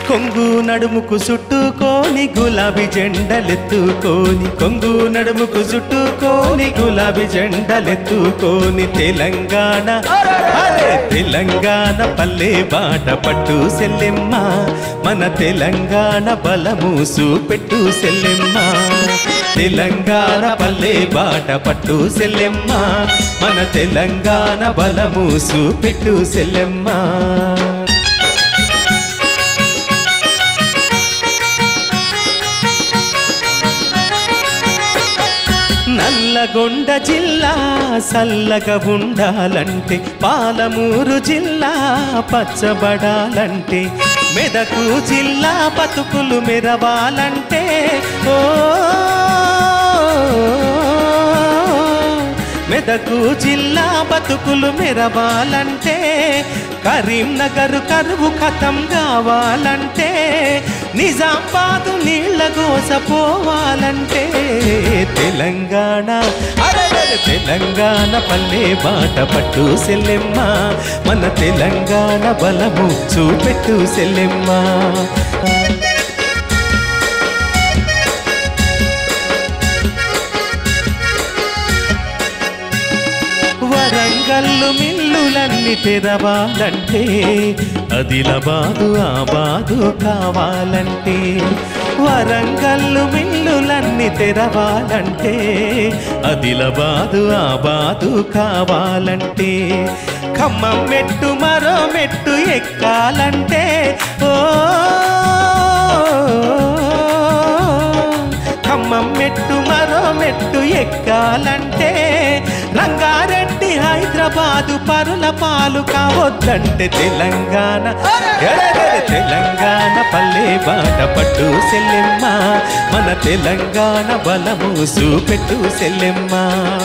కొంగు నడుముకు చుట్టుకోని గులాబీ జెండలెత్తుకోని కొంగు నడుముకు చుట్టుకోని గులాబీ జెండలెత్తుకోని తెలంగాణ అరే తెలంగాణ పల్లె బాట పట్టు సెల్లెమ్మ మన తెలంగాణ బలమూసు పెట్టు సెల్లెమ్మ తెలంగాణ పల్లె బాట పట్టు సెల్లెమ్మ మన తెలంగాణ బలమూసు పెట్టు సెల్లెమ్మ నల్లగొండ జిల్లా సల్లగా ఉండాలంటే పాలమూరు జిల్లా పచ్చబడాలంటే మెదకు జిల్లా బతుకులు మెరవాలంటే ఓ మెదకు జిల్లా బతుకులు మెరవాలంటే కరీంనగర్ కరువు ఖతం కావాలంటే నిజామాబాదు నీళ్ళ పోవాలంటే తెలంగాణ అరెరెరె తెలంగాణ పల్లె బాట పట్టు సెల్లెమ్మ మన తెలంగాణ బలము చూపెట్టు సెల్లెమ్మ వరంగల్లు మిల్లులన్నీ తెరవాలంటే అదిలబాదు ఆబాదు కావాలంటే వరంగల్లు మిల్లులన్నీ తెరవాలంటే అదిలబాదు ఆబాదు కావాలంటే ఖమ్మం మెట్టు మరో మెట్టు ఎక్కాలంటే ఓ ఖమ్మం మెట్టు మరో మెట్టు ఎక్కాలంటే రంగారెడ్డి హైదరాబాదు పరుల పాలు కావద్దంటే తెలంగాణ ఎడగెడ తెలంగాణ పల్లె బాట పట్టు సెల్లెమ్మ మన తెలంగాణ బలము చూపెట్టు సెల్లెమ్మ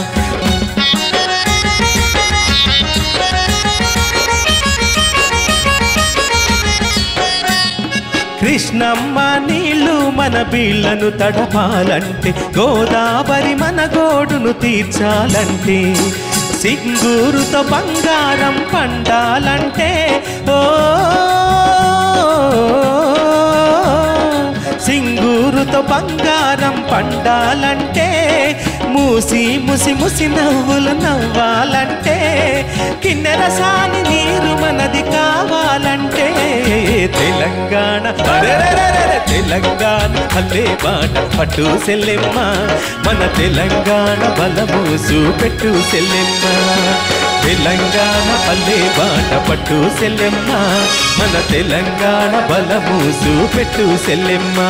కృష్ణమ్మ నీళ్లు మన బీళ్లను తడపాలంటే గోదావరి మన గోడును తీర్చాలంటే సింగూరుతో బంగారం పండాలంటే ఓ సింగూరుతో బంగారం పండాలంటే మూసి ముసి ముసి నవ్వులు నవ్వాలంటే కిన్నెర సాని నీరు మనది కావాలంటే తెలంగాణ అరెరెరెరెరె తెలంగాణ అల్లే బాట పట్టు సెల్లెమ్మ మన తెలంగాణ బలము చూపెట్టు సెల్లెమ్మ తెలంగాణ పల్లె బాట పట్టు సెల్లెమ్మ మన తెలంగాణ బలము చూపెట్టు సెల్లెమ్మ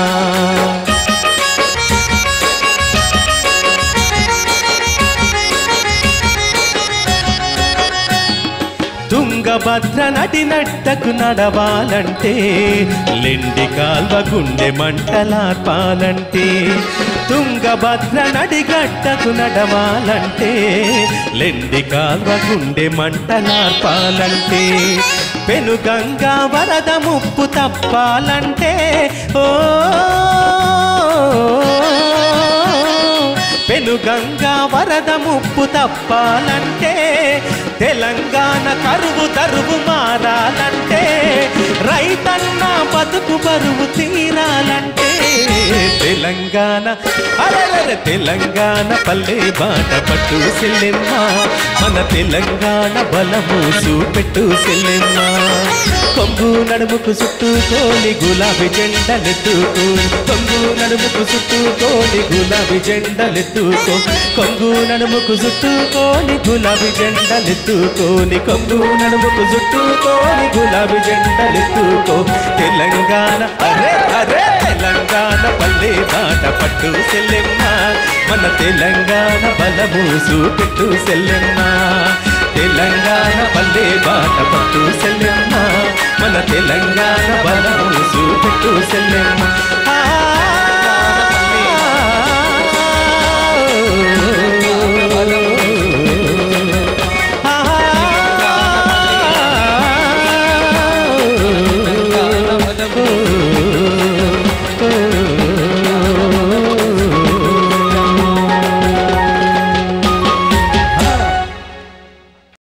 తుంగభద్ర నటి నట్టకు నడవాలంటే లెండి కాల్వ గుండె మంటలార్పాలంటే తుంగభద్ర నడిగట్టకు నడవాలంటే లెండి కాల్వ గుండె మంటలార్పాలంటే పెనుగంగా వరద ముప్పు తప్పాలంటే ఓ పెనుగంగా వరద ముప్పు తప్పాలంటే తెలంగాణ కరువు తరువు మారాలంటే రైతన్న బతుకు బరువు తీరాలంటే తెలంగాణ అరెరెరె తెలంగాణ పల్లె బాట పట్టు సెల్లెమ్మ మన తెలంగాణ బలము చూపెట్టు సెల్లెమ్మ కొంగు నడుముకు చుట్టుకోని గులాబీ జెండలెత్తుకో కొంగు నడుముకు చుట్టుకోని గులాబీ జెండలెత్తుకో కొంగు నడుముకు చుట్టుకోని గులాబీ జెండలెత్తుకోని కొంగు నడుముకు చుట్టుకోని గులాబీ జెండలెత్తుకో తెలంగాణ అరే అరే తెలంగాణ పల్లె బాట పట్టు సెల్లెమ్మ మన తెలంగాణ బలము చూపెట్టు సెల్లెమ్మ తెలంగాణ పల్లె బాట పట్టు సెల్లెమ్మ మన తెలంగాణ బలము చూపెట్టు సెల్లెమ్మ